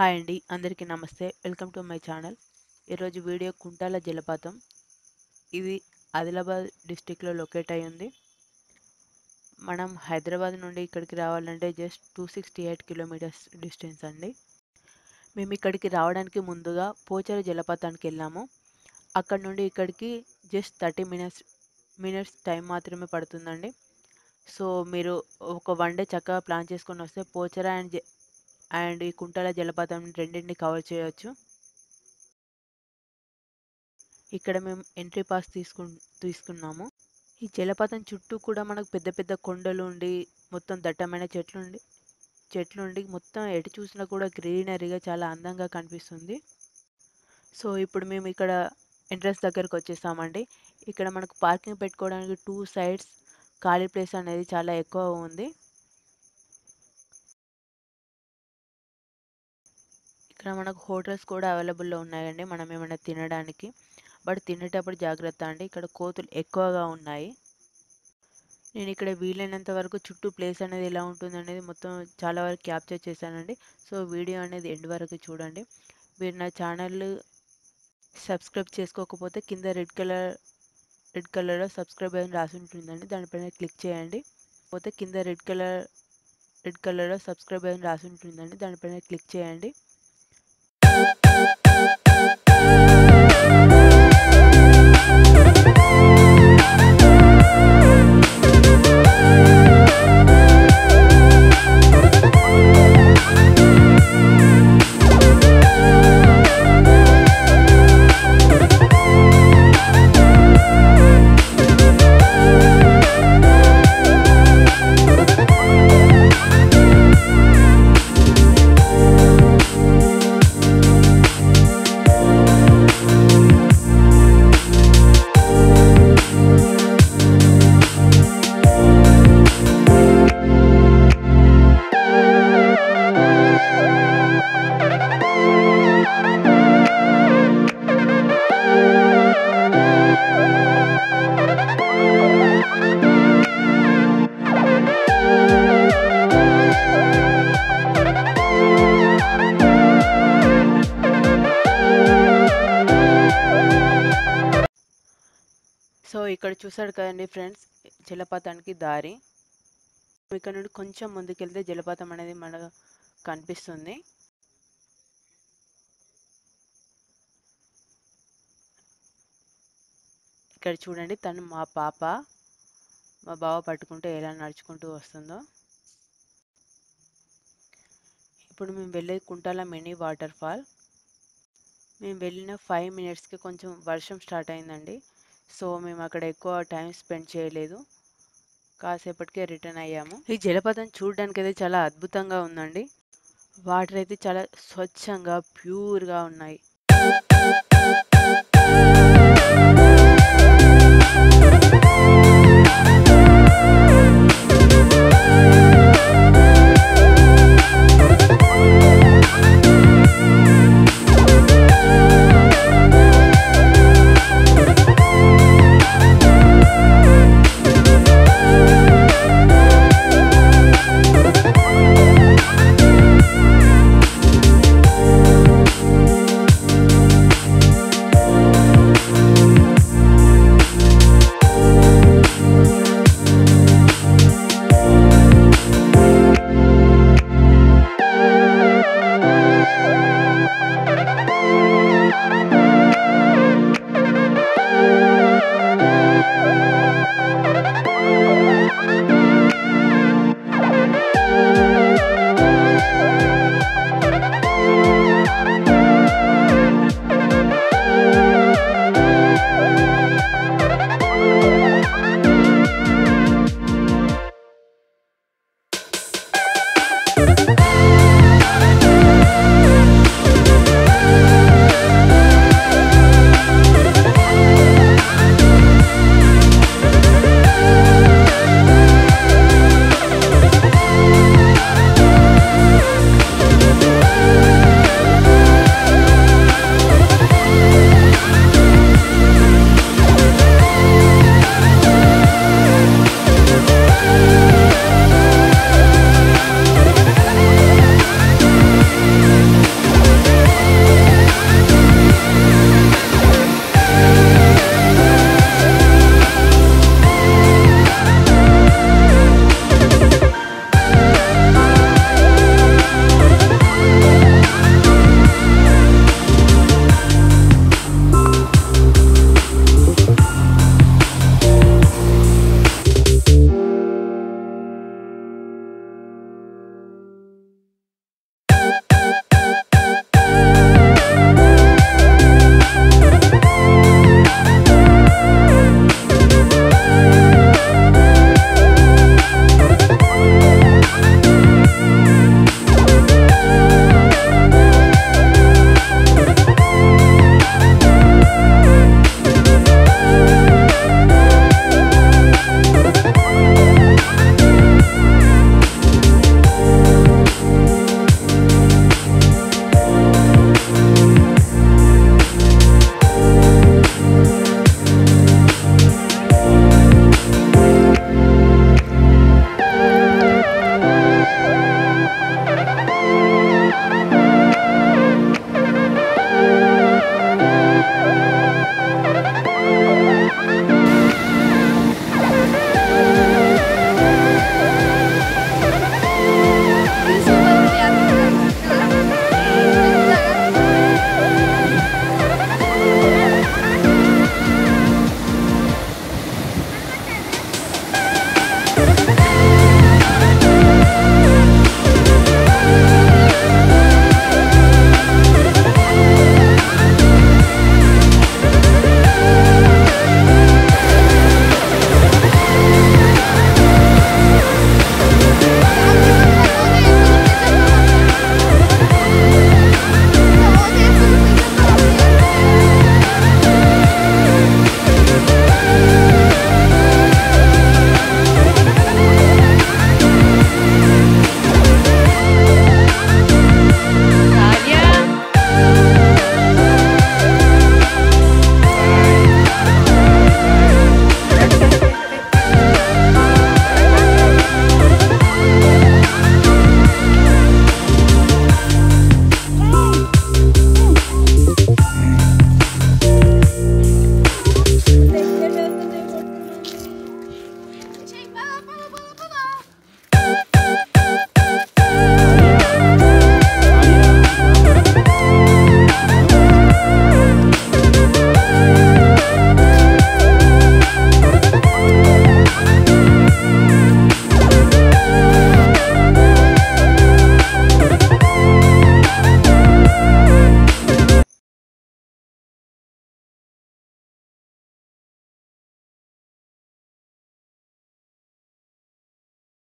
hi అండి అందరికీ నమస్తే వెల్కమ్ టు మై ఛానల్ ఈరోజు వీడియో కుంటాల జలపాతం ఇది ఆదిలాబాద్ డిస్టిక్లో లొకేట్ అయి ఉంది మనం హైదరాబాద్ నుండి ఇక్కడికి రావాలంటే just two sixty eight kilometres distance అండి మేము ఇక్కడికి రావడానికి ముందుగా పోచర జలపాతానికి వెళ్ళాము అక్కడ నుండి ఇక్కడికి just thirty minutes minutes time మాత్రమే పడుతుందండి సో మీరు ఒక వన్ డే చక్కగా ప్లాన్ చేసుకొని వస్తే పోచర అండ్ జ- అండ్ ఈ కుంటాల జలపాతం రెండింటిని కవర్ చేయొచ్చు ఇక్కడ మేము ఎంట్రీ పాస్ తీసుకు తీసుకున్నాము ఈ జలపాతం చుట్టూ కూడా మనకు పెద్ద పెద్ద కొండలు ఉండి మొత్తం దట్టమైన చెట్లు ఉండి చెట్లు ఉండి మొత్తం ఎటు చూసినా కూడా గ్రీనరీగా చాలా అందంగా కనిపిస్తుంది సో ఇప్పుడు మేము ఇక్కడ ఎంట్రన్స్ దగ్గరకు వచ్చేసామండి ఇక్కడ మనకు పార్కింగ్ పెట్టుకోవడానికి టూ సైడ్స్ ఖాళీ ప్లేస్ అనేది చాలా ఎక్కువ ఉంది ఇక్కడ మనకు హోటల్స్ కూడా అవైలబుల్లో ఉన్నాయండి మనం ఏమైనా తినడానికి బట్ తినేటప్పుడు జాగ్రత్త అండి ఇక్కడ కోతులు ఎక్కువగా ఉన్నాయి నేను ఇక్కడ వీలైనంత వరకు చుట్టూ ప్లేస్ అనేది ఎలా ఉంటుంది అనేది మొత్తం చాలా వరకు క్యాప్చర్ చేశానండి సో వీడియో అనేది ఎండ్ వరకు చూడండి మీరు నా ఛానల్ సబ్స్క్రైబ్ చేసుకోకపోతే కింద రెడ్ కలర్ రెడ్ కలర్లో సబ్స్క్రైబ్ అని రాసి ఉంటుందండి దానిపైన క్లిక్ చేయండి పోతే కింద రెడ్ కలర్ రెడ్ కలర్లో సబ్స్క్రైబ్ అని రాసి ఉంటుందండి దానిపైన క్లిక్ చేయండి సో ఇక్కడ చూసాడు కదండి ఫ్రెండ్స్ జలపాతానికి దారి ఇక్కడ నుండి కొంచెం ముందుకెళ్తే జలపాతం అనేది మనకు కనిపిస్తుంది ఇక్కడ చూడండి తను మా పాప మా బావ పట్టుకుంటూ ఎలా నడుచుకుంటూ వస్తుందో ఇప్పుడు మేము వెళ్ళే కుంటాల మినీ వాటర్ ఫాల్ మేము వెళ్ళిన ఫైవ్ మినిట్స్కి కొంచెం వర్షం స్టార్ట్ అయిందండి సో మేము అక్కడ ఎక్కువ టైం స్పెండ్ చేయలేదు కాసేపటికే రిటర్న్ అయ్యాము ఈ జలపాతం చూడడానికి అయితే చాలా అద్భుతంగా ఉందండి వాటర్ అయితే చాలా స్వచ్ఛంగా ప్యూర్గా ఉన్నాయి